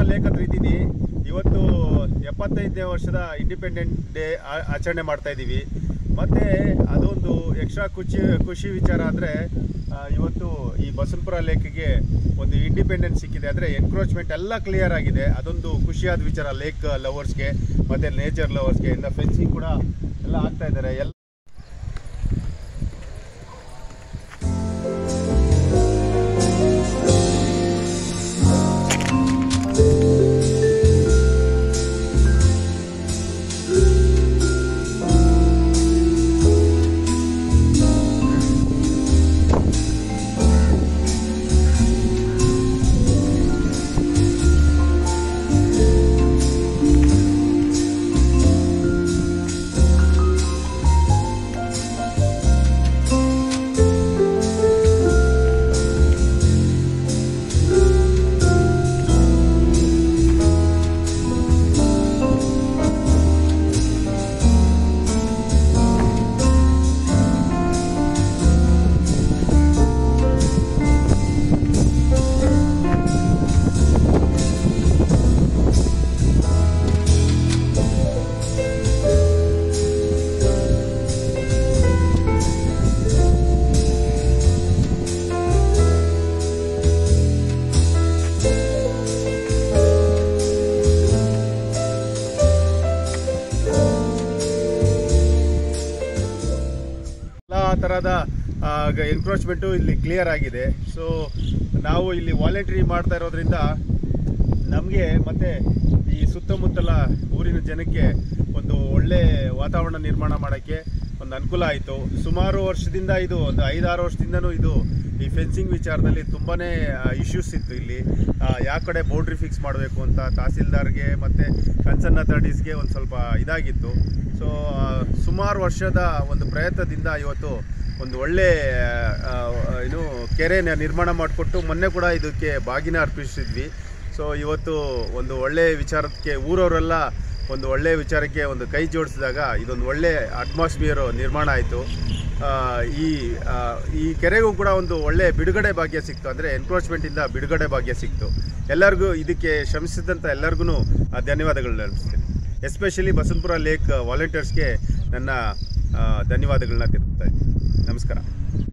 lake ಹತ್ರ ಇದ್ದೀನಿ ಇವತ್ತು ಎಪ್ಪತ್ತೈದನೇ ವರ್ಷದ ಇಂಡಿಪೆಂಡೆಂಟ್ ಡೇ ಆಚರಣೆ ಮಾಡ್ತಾ ಇದ್ದೀವಿ ಮತ್ತು ಅದೊಂದು ಎಕ್ಸ್ಟ್ರಾ ಖುಷಿ ಖುಷಿ ವಿಚಾರ ಅಂದರೆ ಇವತ್ತು ಈ ಬಸವನಪುರ ಲೇಕ್ಗೆ ಒಂದು ಇಂಡಿಪೆಂಡೆನ್ಸ್ ಸಿಕ್ಕಿದೆ ಅಂದರೆ ಎನ್ಕ್ರೋಚ್ಮೆಂಟ್ ಎಲ್ಲ ಕ್ಲಿಯರ್ ಆಗಿದೆ ಅದೊಂದು ಖುಷಿಯಾದ ವಿಚಾರ ಲೇಕ್ ಲವರ್ಸ್ಗೆ ಮತ್ತು ನೇಚರ್ ಲವರ್ಸ್ಗೆ ಇಂದ ಫೆನ್ಸಿಂಗ್ ಕೂಡ ಎಲ್ಲ ಆಗ್ತಾ ಇದ್ದಾರೆ ಎಲ್ಲ ಎಲ್ಲ ಥರದ ಎನ್ಕ್ರೋಚ್ಮೆಂಟು ಇಲ್ಲಿ ಕ್ಲಿಯರ್ ಆಗಿದೆ ಸೊ ನಾವು ಇಲ್ಲಿ ವಾಲಂಟ್ರಿ ಮಾಡ್ತಾ ಇರೋದ್ರಿಂದ ನಮಗೆ ಮತ್ತು ಈ ಸುತ್ತಮುತ್ತಲ ಊರಿನ ಜನಕ್ಕೆ ಒಂದು ಒಳ್ಳೆ ವಾತಾವರಣ ನಿರ್ಮಾಣ ಮಾಡೋಕ್ಕೆ ಒಂದು ಅನುಕೂಲ ಆಯಿತು ಸುಮಾರು ವರ್ಷದಿಂದ ಇದು ಒಂದು ಐದಾರು ವರ್ಷದಿಂದನೂ ಇದು ಈ ಫೆನ್ಸಿಂಗ್ ವಿಚಾರದಲ್ಲಿ ತುಂಬಾ ಇಶ್ಯೂಸ್ ಇತ್ತು ಇಲ್ಲಿ ಯಾವ ಕಡೆ ಬೌಂಡ್ರಿ ಫಿಕ್ಸ್ ಮಾಡಬೇಕು ಅಂತ ತಹಸೀಲ್ದಾರ್ಗೆ ಮತ್ತು ಕನ್ಸರ್ನ್ ಅಥಾರಿಟೀಸ್ಗೆ ಒಂದು ಸ್ವಲ್ಪ ಇದಾಗಿತ್ತು ಸೊ ಸುಮಾರು ವರ್ಷದ ಒಂದು ಪ್ರಯತ್ನದಿಂದ ಇವತ್ತು ಒಂದು ಒಳ್ಳೆ ಆ, ಏನು ಕೆರೆ ನಿರ್ಮಾಣ ಮಾಡಿಕೊಟ್ಟು ಮೊನ್ನೆ ಕೂಡ ಇದಕ್ಕೆ ಬಾಗಿನ ಅರ್ಪಿಸಿದ್ವಿ ಸೊ ಇವತ್ತು ಒಂದು ಒಳ್ಳೆ ವಿಚಾರಕ್ಕೆ ಊರವರೆಲ್ಲ ಒಂದು ಒಳ್ಳೆ ವಿಚಾರಕ್ಕೆ ಒಂದು ಕೈ ಜೋಡಿಸಿದಾಗ ಇದೊಂದು ಒಳ್ಳೆ ಅಟ್ಮಾಸ್ಫಿಯರು ನಿರ್ಮಾಣ ಆಯಿತು ಈ ಆ, ಈ ಕೆರೆಗೂ ಕೂಡ ಒಂದು ಒಳ್ಳೆ ಬಿಡುಗಡೆ ಭಾಗ್ಯ ಸಿಕ್ತು ಅಂದರೆ ಎನ್ಕ್ರೋಚ್ಮೆಂಟಿಂದ ಬಿಡುಗಡೆ ಭಾಗ್ಯ ಸಿಕ್ತು ಎಲ್ಲರಿಗೂ ಇದಕ್ಕೆ ಶ್ರಮಿಸಿದಂಥ ಎಲ್ಲರಿಗೂ ಧನ್ಯವಾದಗಳನ್ನ ಅನಿಸ್ತೀನಿ ಎಸ್ಪೆಷಲಿ ಬಸವನಪುರ ಲೇಕ್ ವಾಲಂಟಿಯರ್ಸ್ಗೆ ನನ್ನ ಆ, ಧನ್ಯವಾದಗಳನ್ನ ತಿರುಗ್ತಾ ಇದ್ದೀನಿ ನಮಸ್ಕಾರ